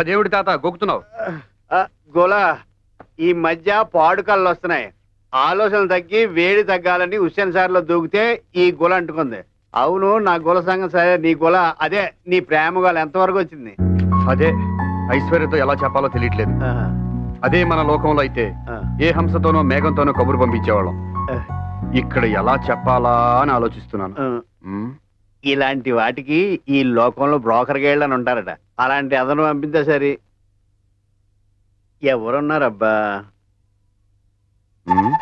అదేవిడి తాత గొక్కుతున్నావు ఆ, గోలా ఈ మధ్య పాడు కళ్ళు వస్తున్నాయి ఆలోచన తగ్గి వేడి తగ్గాలని హుస్సేన్ సార్లో దూకితే ఈ గుల అంటుకుంది అవును నా గుల సంగం సరే నీ గుల అదే నీ ప్రేమ గోల ఎంతవరకు వచ్చింది అదే ఐశ్వర్యతో ఎలా చెప్పాలో తెలియట్లేదు ఆ, అదే మన లోకంలో అయితే ఆ, ఏ హంసతోనో మేఘంతోనో కబురు పంపించేవాళ్ళం ఆ, ఇక్కడ ఎలా చెప్పాలా అని ఆలోచిస్తున్నాను ఆ. ఉమ్, ఇలాంటి వాటికి ఈ లోకంలో బ్రోకర్ గేళ్ళు అని ఉంటారట అలాంటి అదను పంపితే సరే ఎవరున్నారబ్బా ఉమ్.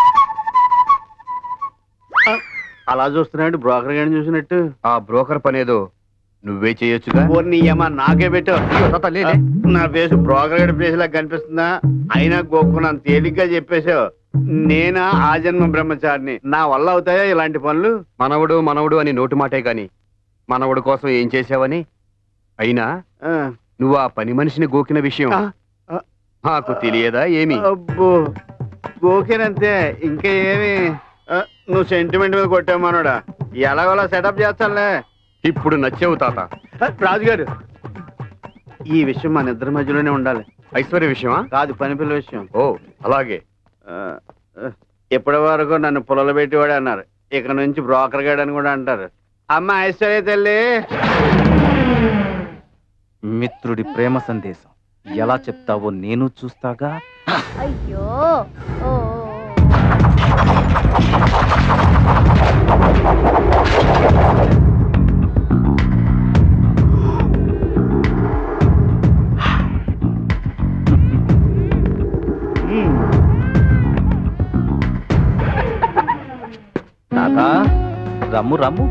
అలా చూస్తున్నాడు బ్రోకర్ గేడిని చూసినట్టు ఆ బ్రోకర్ పనేదో నువ్వే చేయొచ్చుగా ఓ నీ ఏమా నాకే పెట్టు అయ్యో, తాత, లేదే. నా ఫేస్ బ్రోకర్ గడి ఫేస్ లాగా కనిపిస్తుందా అయినా గోక్కున్నాను తేలిగ్గా చెప్పేశావు నేనా ఆ జన్మ బ్రహ్మచారిని నా వల్ల అవుతాయా ఇలాంటి పనులు మనవడు మనవడు అని నోటు మాటే గాని మనవడు కోసం ఏం చేశావని అయినా ఆ, నువ్వు ఆ పని మనిషిని గోకిన విషయం ఆ, ఆ, నాకు తెలియదా ఏమి అబ్బో గోకేనంతే ఇంకా ఏమి ఆ, నువ్వు సెంటిమెంట్ మీద కొట్టావు మనోడా ఎలాగోలా సెటప్ చేస్తానులే ఇప్పుడు నచ్చావు తాత ఆ, రాజుగారు ఈ విషయం మన ఇద్దరి మధ్యలోనే ఉండాలి ఐశ్వర్య విషయమా కాదు పని పిల్ల విషయం ఓ అలాగే ఆ, ఆ, ఇప్పటి వరకు నన్ను పొలలు పెట్టేవాడు అన్నారు ఇక నుంచి బ్రోకర్ గాడు అని కూడా అంటారు అమ్మ ఐశ్వర్య తల్లి మిత్రుడి ప్రేమ సందేశం ఎలా చెప్తావో నేను చూస్తాగా అయ్యో ఓ తాత రమ్ము రమ్ము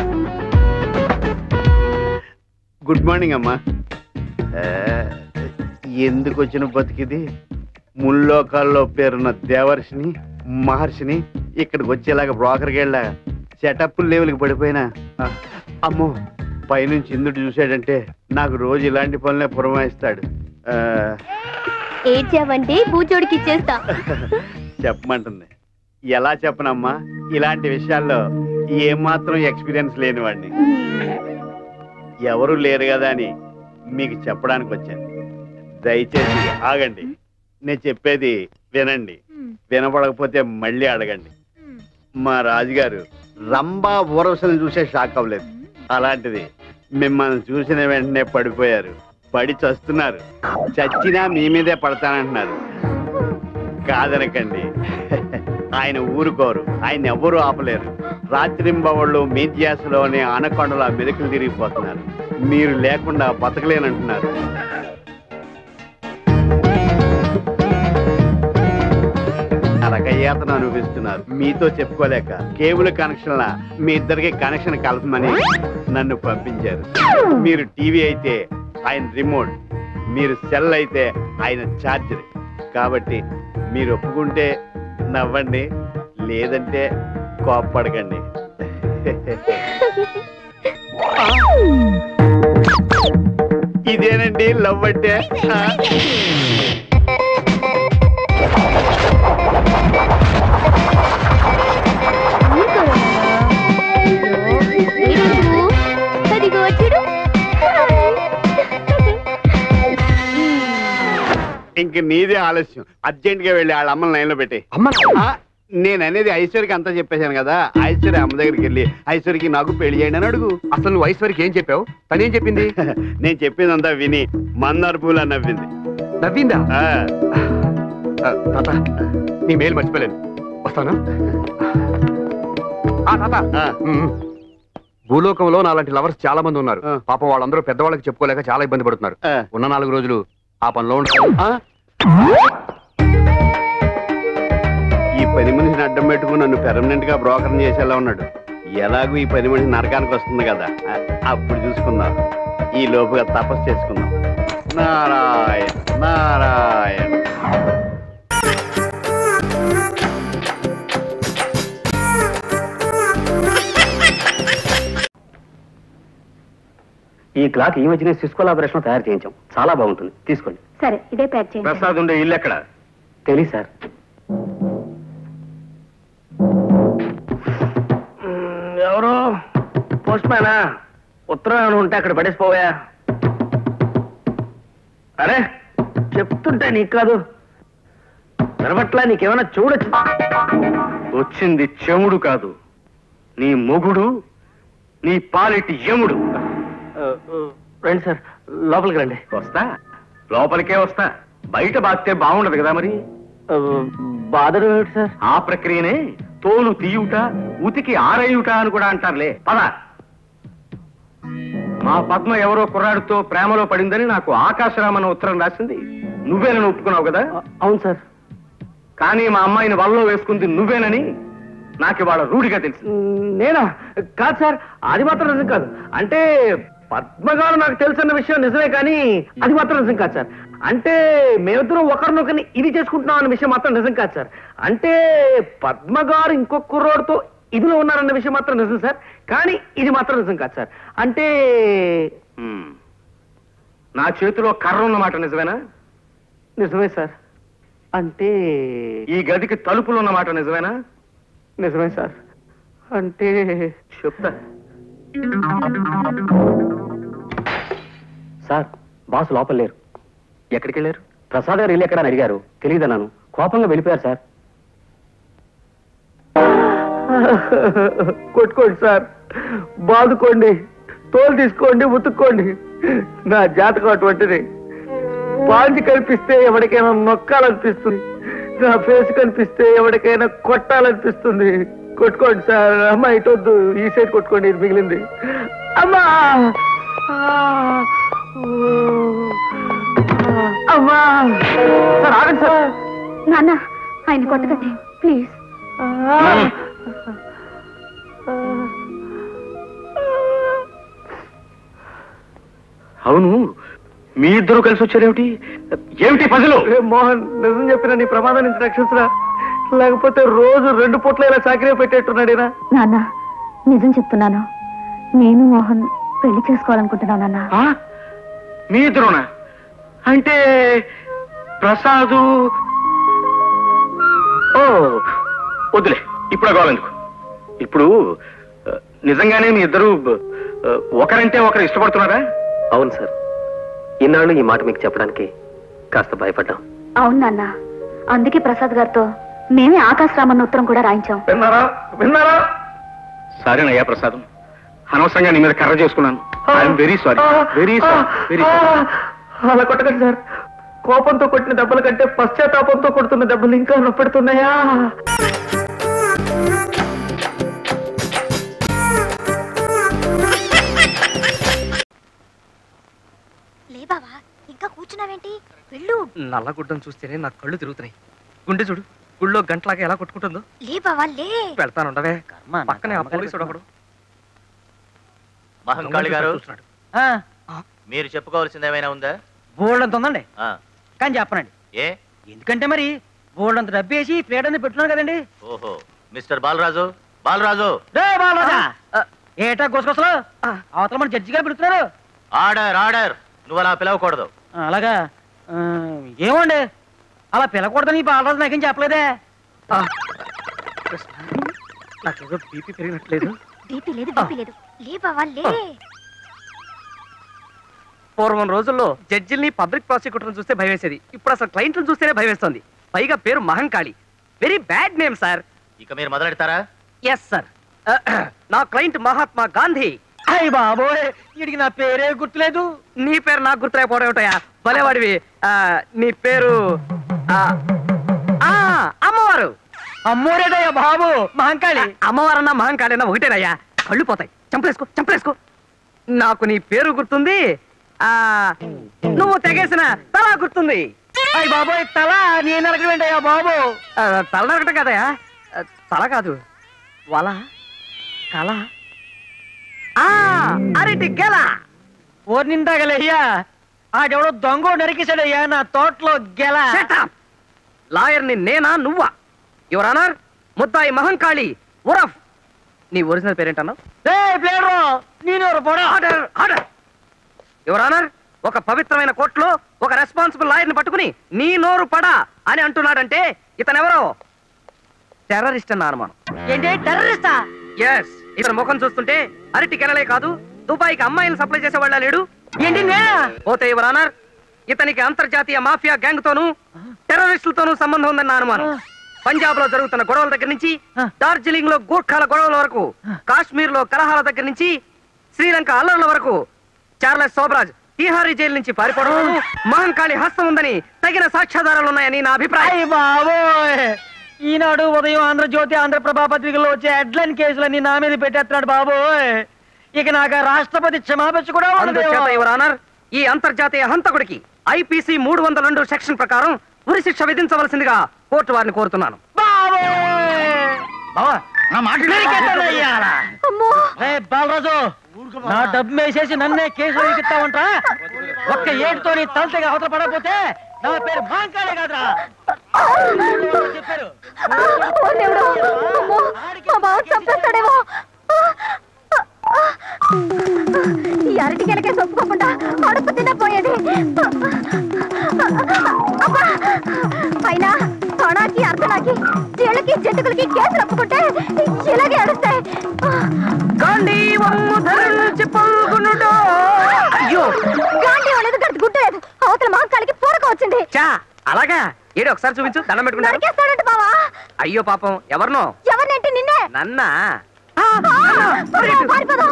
గుడ్ మార్నింగ్ అమ్మా ఆ, ఎందుకు వచ్చిన బతికిది ముల్లోకాల్లో పేరున్న దేవర్షిని మహర్షిని ఇక్కడికి వచ్చేలాగా బ్రోకర్కి వెళ్ళా సెటప్ లెవెల్కి పడిపోయినా ఆ, అమ్మో పైనుంచి ఇందుడు చూశాడంటే నాకు రోజు ఇలాంటి పనులే పురమాయిస్తాడు ఆ, ఏడ్చావంటే బూచోడికి ఇచ్చేస్తా చెప్పమంటుంది ఎలా చెప్పనమ్మా ఇలాంటి విషయాల్లో ఏమాత్రం ఎక్స్పీరియన్స్ లేనివాడిని ఎవరు లేరు కదా అని మీకు చెప్పడానికి వచ్చాను దయచేసి ఆగండి నేను చెప్పేది వినండి వినపడకపోతే మళ్ళీ అడగండి మా రాజుగారు రంభా ఊరవసలను చూసే షాక్ అవ్వలేదు అలాంటిది మిమ్మల్ని చూసిన వెంటనే పడిపోయారు పడి చస్తున్నారు చచ్చినా మీ మీదే పడతానంటున్నారు కాదనకండి ఆయన ఊరుకోరు ఆయన ఎవ్వరూ ఆపలేరు రాత్రింబవళ్ళు మీ ధ్యాసలోనే ఆనకొండల మెరుకులు తిరిగిపోతున్నారు మీరు లేకుండా బతకలేనంటున్నారు నరకయాతన అనుభవిస్తున్నారు మీతో చెప్పుకోలేక కేబుల్ కనెక్షన్ మీ ఇద్దరికి కనెక్షన్ కలపమని నన్ను పంపించారు మీరు టీవీ అయితే ఆయన రిమోట్ మీరు సెల్ అయితే ఆయన ఛార్జర్ కాబట్టి మీరు ఒప్పుకుంటే నవ్వండి లేదంటే కోప్పడకండి ఇదేనండి లవ్ అంటే ఆ? అదిగో వచ్చాడు ఇంక నీదే ఆలస్యం అర్జెంట్ గా వెళ్ళి వాళ్ళ అమ్మని లైన్ లో పెట్టి అమ్మ నేను అనేది ఐశ్వర్యకి అంతా చెప్పేశాను కదా ఐశ్వర్య అమ్మ దగ్గరికి వెళ్ళి ఐశ్వర్యకి నాకు పెళ్లి చేయండి అని అడుగు అసలు నువ్వు ఐశ్వర్యకి ఏం చెప్పావు తనేం చెప్పింది నేను చెప్పిందంతా విని మన్నార్ పూల నవ్వింది నవ్విందా ఆ, ఆ, తాత నీ మేలు మర్చిపోలేను వస్తాను ఆ తాత ఆ, ఉమ్. భూలోకంలో నాలాంటి లవర్స్ చాలా మంది ఉన్నారు ఆ. పాపం వాళ్ళందరూ పెద్దవాళ్ళకి చెప్పుకోలేక చాలా ఇబ్బంది పడుతున్నారు ఆ. ఉన్న నాలుగు రోజులు ఆ పనిలో ఉంటారు ఆ? ఈ పని మనిషిని అడ్డం పెట్టుకుని నన్ను పెర్మనెంట్ గా బ్రోకర్ చేసేలా ఉన్నాడు ఎలాగూ ఈ పని మనిషి నరకానికి వస్తుంది కదా ఆ, అప్పుడు చూసుకుందాం ఈ లోపుగా తపస్సు చేసుకుందాం నారాయణ నారాయణ ఈ క్లాక్ ఈ మధ్యనే సిస్కో లాబరేషన్ తయారు చేయించాం చాలా బాగుంటుంది తీసుకోండి సరే ఇదే ప్యాక్ చేయండి ప్రసాద్ ఉండే ఇల్లు ఎక్కడ తెలియదు సార్ ఎవరు పోస్ట్ మ్యానా ఉత్తరం ఏమైనా ఉంటే అక్కడ పడేసిపోయా అరే చెప్తుంటే నీకు కాదు వినబట్లా నీకేమైనా చూడొచ్చు వచ్చింది చెముడు కాదు నీ మొగుడు నీ పాలిటి యముడు రండి సార్ లోపలికి రండి వస్తా లోపలికే వస్తా బయట బాస్తే బాగుండదు కదా మరి బాధలు ఏమిటి సార్ ఆ ప్రక్రియనే తోలు తీయుట ఉతికి ఆరయుట అని కూడా అంటారులే పద మా పద్మ ఎవరో కుర్రాడితో ప్రేమలో పడిందని నాకు ఆకాశరామన్న ఉత్తరం రాసింది నువ్వేనని ఒప్పుకున్నావు కదా అవును సార్ కానీ మా అమ్మాయిని వల్లో వేసుకుంది నువ్వేనని నాకు ఇవాళ రూఢిగా తెలిసి నేనా కాదు సార్ అది మాత్రం నిజం కాదు అంటే పద్మగారు నాకు తెలిసిన విషయం నిజమే కానీ అది మాత్రం నిజం కాదు సార్ అంటే మేమిద్దరం ఒకరినొకరిని ఇది చేసుకుంటున్నాం అన్న విషయం మాత్రం నిజం కాదు సార్ అంటే పద్మగారు ఇంకొక కుర్రోడితో ఇదిలో ఉన్నారన్న విషయం మాత్రం నిజం సార్ కానీ ఇది మాత్రం నిజం కాదు సార్ అంటే హ్మ్. నా చేతిలో కర్ర ఉన్నమాట నిజమేనా నిజమే సార్ అంటే ఈ గదికి తలుపులు ఉన్నమాట నిజమేనా నిజమే సార్ అంటే చెప్తా సార్ బాస్ లోపల లేరు ఎక్కడికి వెళ్ళారు ప్రసాద్ గారు ఇల్లు ఎక్కడ అని అడిగారు తెలియదన్నాను కోపంగా వెళ్ళిపోయారు సార్ కొట్టుకోండి సార్ బాదుకోండి తోలు తీసుకోండి ఉతుక్కోండి నా జాతకం అటువంటిది పాంచి కనిపిస్తే ఎవరికైనా నొక్కాలనిపిస్తుంది నా ఫేస్ కనిపిస్తే ఎవరికైనా కొట్టాలనిపిస్తుంది కొట్టుకోండి సార్ అమ్మా ఇటొద్దు ఈ సైడ్ కొట్టుకోండి ఇది మిగిలింది అమ్మా ఆ, ఓ, ఆ, అమ్మా సార్ ఆగండి సార్ నాన్న ఆయన కొట్టకండి ప్లీజ్ అవును మీ ఇద్దరు కలిసి వచ్చారేమిటి ఏమిటి పజలు ఏ మోహన్ నిజం చెప్పిన నీ ప్రమాదం నుంచి రక్షించరా లేకపోతే రోజు రెండు పూట్ల ఇలా చాకరీ పెట్టేట్టున్నాడు ఈయన. నాన్న నిజం చెప్తున్నాను నేను మోహన్ పెళ్లి చేసుకోవాలనుకుంటున్నాను నాన్న ఆ? మీ ఇద్దరునా అంటే ప్రసాదు ఓ వద్దులే ఇప్పుడు కావాలెందుకు ఇప్పుడు ఆ, నిజంగానే మీ ఇద్దరు ఆ, ఒకరంటే ఒకరు ఇష్టపడుతున్నారా అవును సార్ ఇన్నాళ్ళు ఈ మాట మీకు చెప్పడానికి కాస్త భయపడ్డాం అవును నాన్న అందుకే ప్రసాద్ గారితో మేమే ఆకాశ రామన్న ఉత్తరం కూడా రాయించాం విన్నారా విన్నారా సరేనయ్యా ప్రసాదం అనవసరంగా నీ మీద కర్ర చేసుకున్నాను I am very sorry very sorry very sorry అలా కొట్టకండి సార్ కోపంతో కొట్టిన దెబ్బల కంటే పశ్చాత్తాపంతో కొడుతున్న దెబ్బలు ఇంకా నొప్పెడుతున్నాయా లే బావా ఇంకా కూర్చున్నావేంటి వెళ్ళు నల్లగుడ్డను చూస్తేనే నా కళ్ళు తిరుగుతున్నాయి గుండె చూడు గుళ్ళో గంటలాగా ఎలా కొట్టుకుంటుందో లే బావా లే వెళ్తాను ఉండవే పక్కనే ఆ పోలీసుడు ఒకడు మహంకాళి గారు చూస్తున్నాడు. మీరు చెప్పుకోవాల్సింది ఏమైనా ఉందా బోల్డంత ఉందండి ఆ, కానీ చెప్పనండి ఏ ఎందుకంటే మరి బోల్డంత డబ్బు వేసి ప్లేట్ అనేది పెట్టున్నాను కదండి ఓహో మిస్టర్ బాలరాజు బాలరాజు రే బాలరాజా ఏటా గుసగుసలు అవతల మన జడ్జి గారు పిలుస్తున్నారు ఆర్డర్ ఆర్డర్ నువ్వు అలా పిలవకూడదు ఆ, అలాగా ఆ, ఏమండి అలా పిలకూడదని ఈ బాలరాజు నాకేం చెప్పలేదే ఆ, కృష్ణ, నాకేదో బీపీ పెరిగినట్లేదు బీపీ లేదు బీపీ లేదు లే బావా లే పూర్వం రోజుల్లో జడ్జిల్ని పబ్లిక్ ప్రాసిక్యూటర్ని చూస్తే భయవేసేది ఇప్పుడు అసలు క్లయింట్లను చూస్తేనే భయవేస్తోంది పైగా పేరు Mahankali very bad name sir ఇక మీరు మొదలెడతారా ఎస్ సార్ నా క్లయింట్ మహాత్మా గాంధీ అయ్యి బాబోయ్ వీడికి నా పేరే గుర్తులేదు నీ పేరు నాకు గుర్తురాకపోవడం ఏమిటయా భలేవాడివి ఆ, నీ పేరు ఆ, ఆ, అమ్మవారు అమ్మోరేటయ్యా బాబు మహంకాళి అమ్మవారన్నా మహంకాళన్నా ఒకటేనయ్యా కళ్ళు పోతాయి చంపలేసుకో చంపలేసుకో నాకు నీ పేరు గుర్తుంది ఆ నువ్వు తెగేసిన తల గుర్తుంది అయ్యి బాబోయ్ తల నేను అడగవేంటయ్యా బాబు ఆ, తల నరకటం కదయా ఆ, తల కాదు వల కల ఆ, అరటి గెల ఓ నిందాగలయ్యా ఆడెవడో దొంగ నరికేశాడయ్యా నా తోటలో గెల లాయర్ని నేనా నువ్వా యువర్ ఆనర్ ముద్దాయి మహంకాళి ఉరఫ్ నీ ఒరిజినల్ పేరేంటన్నావు రేయ్, ప్లేడరు, నేనెవరు పోడా ఆర్డర్ ఆర్డర్ యువర్ ఆనర్ ఒక పవిత్రమైన కోర్టులో ఒక రెస్పాన్సిబుల్ లాయర్ని పట్టుకుని నీ నోరు పడా అని అంటున్నాడంటే ఇతనెవరో టెర్రరిస్ట్ అన్న అనుమానం ఏంటి టెర్రరిస్టా ఎస్ ఇతని ముఖం చూస్తుంటే అరటి కెనలే కాదు దుబాయ్కి అమ్మాయిని సప్లై చేసేవాళ్ళ లేడు ఏంటి నేనా పోతే యువర్ ఆనర్ ఇతనికి అంతర్జాతీయ మాఫియా గ్యాంగ్ తోనూ టెర్రరిస్టులతోనూ సంబంధం ఉందన్న అనుమానం పంజాబ్ లో జరుగుతున్న గొడవల దగ్గర నుంచి డార్జిలింగ్ లో గూర్ఖాల గొడవల వరకు కాశ్మీర్ లో కలహాల దగ్గర నుంచి శ్రీలంక అల్లర్ల వరకు చార్లెస్ సోబరాజ్ తీహారీ జైలు నుంచి పారిపోవడం మహంకాళి హస్తం ఉందని తగిన సాక్ష్యాధారాలు ఉన్నాయని నా అభిప్రాయం అయ్య బాబోయ్ ఈనాడు ఉదయం ఆంధ్రజ్యోతి ఆంధ్రప్రభ పత్రికల్లో వచ్చే హెడ్లైన్ కేసులన్నీ నా మీద పెట్టేస్తున్నాడు బాబోయ్ ఇక నాకు ఆ రాష్ట్రపతి క్షమాపచ్చు కూడా అందుచేత ఉండదేమో. యువర్ ఆనర్ ఈ అంతర్జాతీయ హంతకుడికి ఐపీసీ మూడు వందల రెండు సెక్షన్ ప్రకారం ఉరి శిక్ష విధించవలసిందిగా కోర్టు వారిని కోరుతున్నాను బాబోయ్! నా మాట నరికేస్తానయ్యాలా? రే బాలరాజు నా డబ్బు వేసేసి నన్నే కేసులో ఇరికిస్తావంట ఒక్క ఏడుతో నీ తలతగా అవతల పడకపోతే నా పేరు మాంకాలే కాదురా చెప్పారు ఓ దేవుడు అమ్మో మా బావ చంపేస్తాడేమో ఈ అరటికెలకే ఒప్పుకోకుండా అడుపు తినపోయేది అబ్బా! అయినా తొణాకి అర్ధనాకి చీళ్ళకి జంతుకులకి కేసులు ఒప్పుకుంటే ఇలాగే అడుస్తాయి గాంధీ వమ్ము ధరించి పల్గొనుడో. అయ్యో గాంధీ అనేది గంట గుట్టలేదు అవతల మహంకాళికి పూరక వచ్చింది చా అలాగా ఏడు ఒకసారి చూపించు దండం పెట్టుకుంటారు నరికేస్తాడంట బావా అయ్యో పాపం ఎవరినో ఎవరినంటే నిన్నే నన్నా ఆ, త్వరగా పారిపోదాం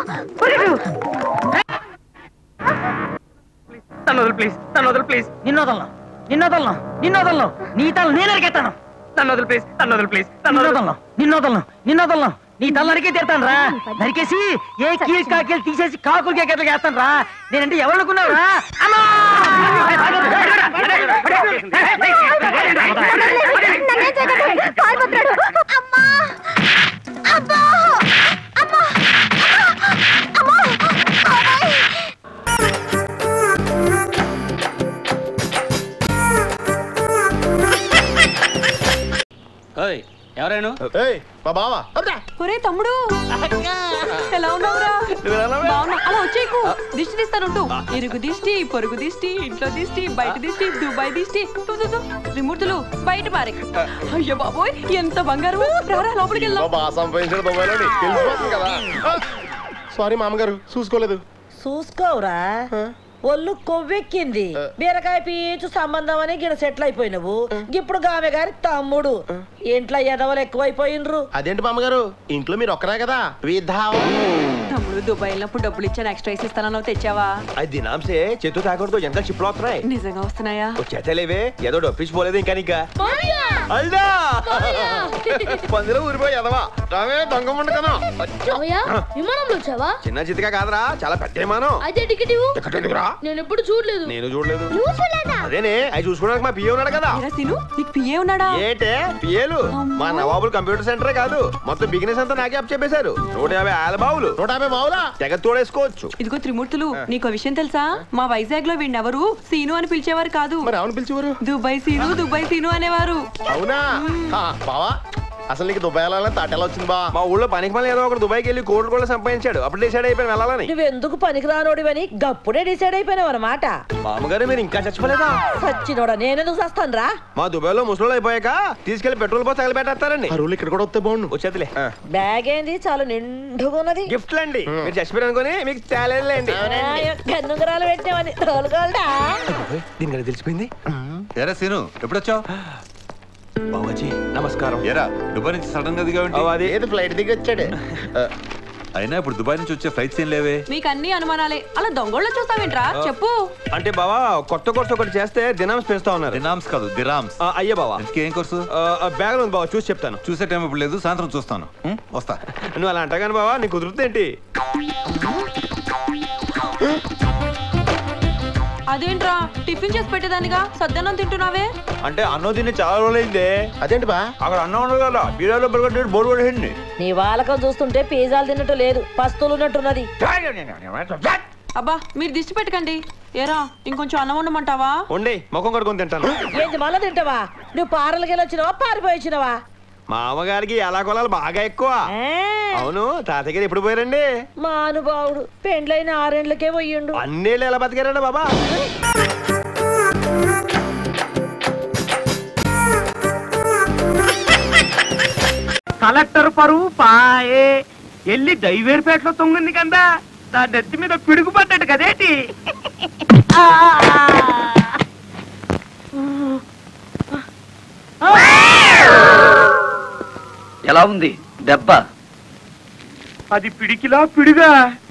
తను వదులు ప్లీజ్ తను వదులు ప్లీజ్ నిన్నోదలను నిన్నోదలను నిన్నోదలను నీ తల నేను నరికేస్తాను తను వదులు ప్లీజ్ తను వదులు ప్లీజ్ తను వదులు నిన్నోదలను నిన్నోదలను నిన్నోదలను నీ తల నరికే తీరుతాను రా నరికేసి ఏ కీల్ కాకీలు తీసేసి కాకులు కేకట్లు వేస్తాను రా నేనంటే ఎవరు అనుకున్నావు రా అమ్మా! నన్నేం చేయకండి పారిపోతున్నాడు అమ్మా అబ్బా అమ్మా అమ్మా బాబాయ్ ఎవరైనా మా బావా ఒరే తమ్ముడు ఎలా ఉన్నావురా బాగున్నా అలా వచ్చేకు దిష్టి తీస్తానుంటూ ఇరుగు దిష్టి పొరుగు దిష్టి ఇంట్లో దిష్టి బయట దిష్టి దుబాయ్ దిష్టి దు, దు, దు. త్రిమూర్తులు బయట పారే అయ్యో బాబోయ్ ఎంత బంగారు రారా లోపలికి వెళ్దాం బాగా సంపాదించాడు దుబాయ్లోని తెలిసిపోతుంది కదా సారీ మామగారు చూసుకోలేదు చూసుకోవురా ఒళ్ళు కొవ్వెక్కింది బీరకాయ పీచు సంబంధం అని గిడ సెటిల్ అయిపోయినవు ఇప్పుడు గామె గారి తమ్ముడు ఇంట్లో ఎదవలు ఎక్కువైపోయినరు అదేంటి మామగారు ఇంట్లో మీరు ఒక్కరే కదా విధావా తమ్ముడు దుబాయ్ వెళ్ళినప్పుడు డబ్బులు ఇచ్చాను ఎక్స్ట్రా వేసి ఇస్తానన్నావు తెచ్చావా అది దినాంసే చేతు తాకూడదు ఎంత షిప్లు వస్తున్నాయి నిజంగా వస్తున్నాయా వచ్చేతలేవే ఏదో డొప్పించిపోలేదు ఇంకా నీకా అల్దా పందిలో ఊరిపోయి ఎదవా రావే దొంగ ముండు కదా విమానంలో వచ్చావా చిన్న చితికా కాదురా చాలా పెద్ద విమానం అయితే టికెట్ ఇవ్వు ఎక్కడ ఎందుకురా? నేను ఎప్పుడు చూడలేదు నేను చూడలేదు అదేనే అవి చూసుకోవడానికి మా పిఏ ఉన్నాడు కదా ఏరా సీను నీకు పిఏ ఉన్నాడా ఏంటే పిఏలు మా నవాబుల్ కంప్యూటర్ సెంటరే కాదు మొత్తం బిజినెస్ అంతా నాకే అప్ చెప్పేశారు నూట యాభై ఆల బావులు నూట యాభై మావులా తెగ తోడేసుకోవచ్చు ఇదిగో త్రిమూర్తులు నీకు విషయం తెలుసా మా వైజాగ్ లో వీడినెవరు సీను అని పిలిచేవారు కాదు మరి అవును పిలిచేవారు దుబాయ్ సీను దుబాయ్ సీను అనేవారు అవునా ఆ, బావా అసలు నీకు దుబాయ్ వెళ్ళాలని తాట ఎలా వచ్చింది బా మా ఊళ్ళో పనికి మళ్ళీ ఏదో ఒకటి దుబాయ్కి వెళ్ళి కోట్లు కూడా సంపాదించాడు అప్పుడు డిసైడ్ అయిపోయి వెళ్ళాలని నువ్వెందుకు పనికిరానోడివని గప్పుడే డిసైడ్ అయిపోయినావు అనమాట మామగారు మీరు ఇంకా చచ్చిపోలేదా సచ్చినోడా నేనెందుకు చస్తాను రా మా దుబాయ్ లో ముసలు అయిపోయాక తీసుకెళ్లి పెట్రోల్ పోసి తగలబెట్టేస్తారండి ఆ రూల్ ఇక్కడ కూడా వస్తే బాగుండు వచ్చేదిలే బ్యాగ్ ఏంది చాలా నిండుగున్నది గిఫ్ట్లు అండి మీరు చచ్చిపోయారు అనుకుని మీకు తేలేదులేండి కన్నుగరాలు పెట్టినావని తోలుకోవాలడా దీనికి తెలిసిపోయింది ఎరా సీను ఎప్పుడొచ్చావు బాబాజీ నమస్కారం ఎరా దుబాయ్ నుంచి సడన్ గా దిగావంటి ఓ, అది ఏది ఫ్లైట్ దిగి వచ్చాడు అయినా ఇప్పుడు దుబాయ్ నుంచి వచ్చే ఫ్లైట్స్ ఏం లేవే మీకు అన్ని అనుమానాలే అలా దొంగోళ్ళ చూస్తావేంట్రా చెప్పు అంటే బావా కొత్త కోర్స్ ఒకటి చేస్తే దినాంస్ పెంచుతా ఉన్నారు దినామ్స్ కాదు దిరామ్స్ ఆ, అయ్యే బావా ఇంతకీ ఏం కోర్సు బ్యాగ్ ఉంది బావా చూసి చెప్తాను చూసే టైం ఇప్పుడు లేదు సాయంత్రం చూస్తాను ఉం? వస్తా నువ్వు అలా అంటగాను బావా నీకు కుదురుతుందేంటి అదేంట్రా టిఫిన్ చేసి పెట్టేదానిగా సద్దన్నం తింటున్నావే అంటే అన్నం తిని చాలా రోజులైందే అదేంటి బా అక్కడ అన్నం ఉండదు కదా బీరాలో బర్గర్ బోర్డు పడేయండి నీ వాళ్ళకం చూస్తుంటే పిజ్జాలు తిన్నట్టు లేదు పస్తులు ఉన్నట్టున్నది అబ్బా మీరు దిష్టి పెట్టకండి ఏరా ఇంకొంచెం అన్నం ఉండమంటావా ఉండే ముఖం కడుకొని తింటాను ఏంది మళ్ళా తింటావా నువ్వు పారలకి వచ్చినావా పారిపోయి వచ్చినావా మా అమ్మగారికి ఎలా కొలాలు బాగా ఎక్కువ అవును తాతయ్య గారు ఎప్పుడు పోయారండి మా అనుభావుడు పెండ్లైన ఆరేండ్లకే పోయిండు అన్నేళ్ళు ఎలా బతికారండి బాబా కలెక్టర్ పరువు పాయే ఎల్లి దైవేరుపేటలో తొంగింది కదా నా నెత్తి మీద పిడుగు పడ్డాడు కదేటి ఎలా ఉంది దెబ్బ అది పిడికిలా పిడిగా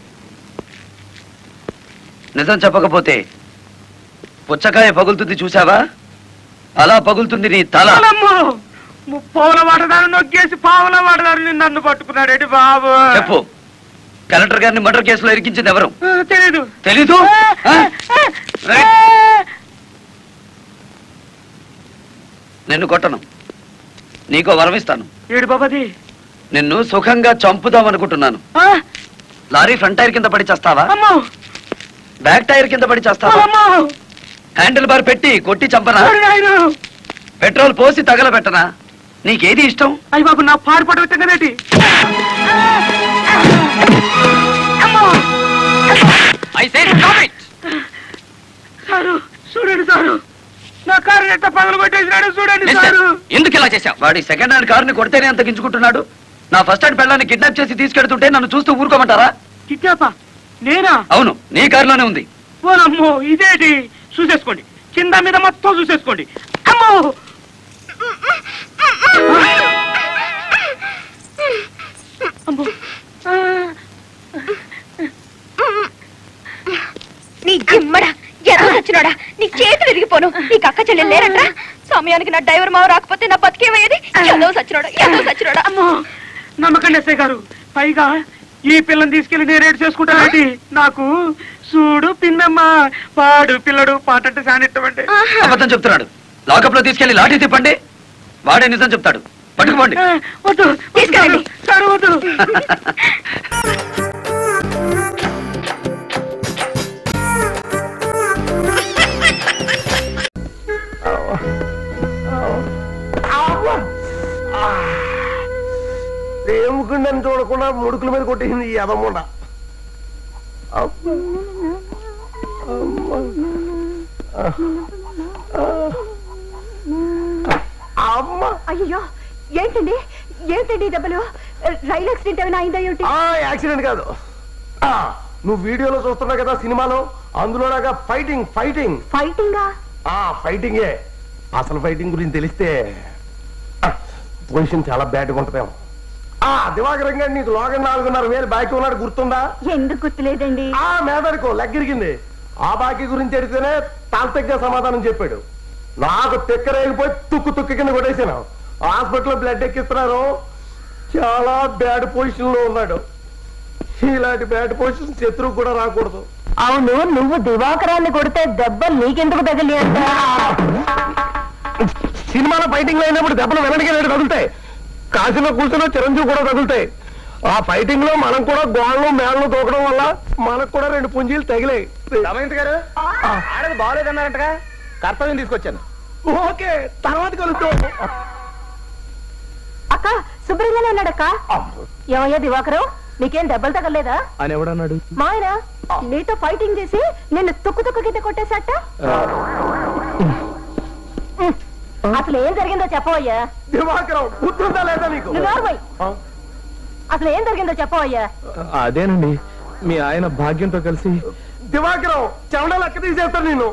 నిజం చెప్పకపోతే పుచ్చకాయ పగులుతుంది చూసావా అలా పగులుతుంది నీ తల ముప్పావుల వాటదారు నొక్కేసి పావుల వాటదారు నన్ను పట్టుకున్నాడేంటి బాబు చెప్పు కలెక్టర్ గారిని మర్డర్ కేసులో ఇరికించింది ఎవరు తెలీదు తెలీదు ఆ? రైట్. నిన్ను కొట్టను నీకో వరం ఇస్తాను ఏడు బాబాది నిన్ను సుఖంగా చంపుదాం అనుకుంటున్నాను లారీ ఫ్రంట్ టైర్ కింద పడి చేస్తావా అమ్మో బ్యాక్ టైర్ కింద పడి చేస్తావా అమ్మో హ్యాండిల్ బార్ పెట్టి కొట్టి చంపనా ఓరి నాయనా. పెట్రోల్ పోసి తగలబెట్టనా నీకేది ఇష్టం అయ్య బాబు నా పాడు పడ కదేటి సారు చూడండి సారు నా కారు ఎట్ట పగలు కొట్టేసినాడు చూడండి సారు ఎందుకు ఇలా చేశావు వాడి సెకండ్ హ్యాండ్ కారుని కొడితేనే అంత గించుకుంటున్నాడు నా ఫస్ట్ హ్యాండ్ పెళ్ళాన్ని కిడ్నాప్ చేసి తీసుకెడుతుంటే నన్ను చూస్తూ ఊరుకోమంటారా కిట్టాపా నేనా అవును నీ కారులోనే ఉంది ఓనమ్మో ఇదేటి చూసేసుకోండి కింద మీద మొత్తం చూసేసుకోండి అమ్మో అమ్మో నీ జిమ్మడా ఎర్ర వచ్చినాడా నీ చేతులు ఇరిగిపోను నీకు అక్క చెల్లెలు లేరట్రా సమయానికి నా డ్రైవర్ మావ రాకపోతే నా బతికేమయ్యేది ఎదో సచ్చినోడా ఎదో సచ్చినోడా అమ్మో నమ్మకండి ఎస్ఐ గారు పైగా ఈ పిల్లని తీసుకెళ్లి నేను రేటు చేసుకుంటానండి నాకు చూడు పిన్నమ్మ పాడు పిల్లడు పాట అంటే సానిట్టమంటే అబద్ధం చెప్తున్నాడు లాకప్ లో తీసుకెళ్లి లాఠీ తిప్పండి వాడే నిజం చెప్తాడు పట్టుకుపోండి వద్దు తీసుకెళ్ళండి సార్ వద్దు దేవుకుండని చూడకుండా ముడుకుల మీద కొట్టేసింది ఈ అదమ్ముండ అమ్మ అయ్యో ఏంటండి ఏంటండి ఈ దెబ్బలు రైలు యాక్సిడెంట్ ఏమైనా అయిందా ఏమిటి ఆ యాక్సిడెంట్ కాదు ఆ, నువ్వు వీడియోలో చూస్తున్నావు కదా సినిమాలో అందులోలాగా ఫైటింగ్ ఫైటింగ్ ఫైటింగా ఆ ఫైటింగే అసలు ఫైటింగ్ గురించి తెలిస్తే ఆ, పొజిషన్ చాలా బ్యాడ్గా ఉంటుందేమో ఆ దివాకరం గారు నీకు లోగన్ నాలుగున్నర వేలు బాకీ ఉన్నాడు గుర్తుందా ఎందుకు గుర్తులేదండి ఆ మేదడుకో లెగ్గిరిగింది ఆ బాకీ గురించి అడిగితేనే తాంతగ్గా సమాధానం చెప్పాడు నాకు తిక్కరేగిపోయి తుక్కు తుక్కు కింద కొట్టేసాను హాస్పిటల్లో బ్లడ్ ఎక్కిస్తున్నారు చాలా బ్యాడ్ పొజిషన్ లో ఉన్నాడు ఇలాంటి బ్యాడ్ పొజిషన్ శత్రువు కూడా రాకూడదు అవును నువ్వు దివాకరాన్ని కొడితే దెబ్బలు నీకెందుకు తగిలి అంట సినిమాలో ఫైటింగ్ అయినప్పుడు దెబ్బలు వెనక్కి రెండు తగులుతాయి కాశీలో కూర్చున్న చిరంజీవి కూడా తగులుతాయి ఆ ఫైటింగ్ లో మనం కూడా గోళ్ళు మేళ్ళు తోకడం వల్ల మనకు కూడా రెండు పుంజీలు తగిలాయి దమయంత్ గారు ఆడది బాగోలేదన్నారంటగా కర్తవ్యం తీసుకొచ్చాను ఓకే తర్వాత కలుద్దాం అక్క శుభ్రంగానే ఉన్నాడక్క ఏమయ్యా దివాకరం నీకేం దెబ్బలు తగలేదా అని ఎవడన్నాడు మాయన నీతో ఫైటింగ్ చేసి నిన్ను తుక్కు తుక్కు కింద కొట్టేశాట అసలు ఏం జరిగిందో చెప్పవయ్యా దివాకరం గుర్తుందా లేదా నీకు నువ్వు ఎవరివై? అసలు ఏం జరిగిందో చెప్పవయ్యా అదేనండి మీ ఆయన భాగ్యంతో కలిసి దివాకరం చెమట లెక్క తీసేస్తాను నేను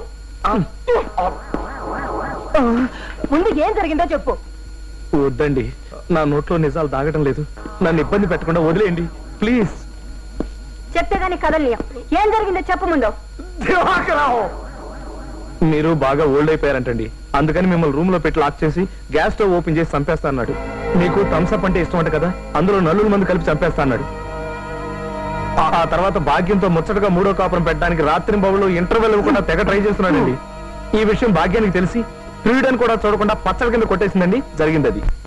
ముందు ఏం జరిగిందో చెప్పు వద్దండి నా నోట్లో నిజాలు దాగటం లేదు నన్ను ఇబ్బంది పెట్టకుండా వదిలేయండి ప్లీజ్ చెప్తే గానీ కదలియ ఏం జరిగిందో చెప్పు ముందు దివాకరం మీరు బాగా ఓల్డ్ అయిపోయారంటండి అందుకని మిమ్మల్ని రూమ్ లో పెట్టి లాక్ చేసి గ్యాస్ స్టవ్ ఓపెన్ చేసి చంపేస్తా అన్నాడు మీకు థమ్స్అప్ అంటే ఇష్టం అంట కదా అందులో నలుగురు మంది కలిపి చంపేస్తా అన్నాడు ఆ- ఆ తర్వాత భాగ్యంతో ముచ్చటగా మూడో కాపురం పెట్టడానికి రాత్రి బాబులో ఇంటర్వెల్ ఇవ్వకుండా తెగ ట్రై చేస్తున్నాడండి ఈ విషయం భాగ్యానికి తెలిసి ప్రియుడని కూడా చూడకుండా పచ్చడి కింద కొట్టేసిందండి జరిగింది అది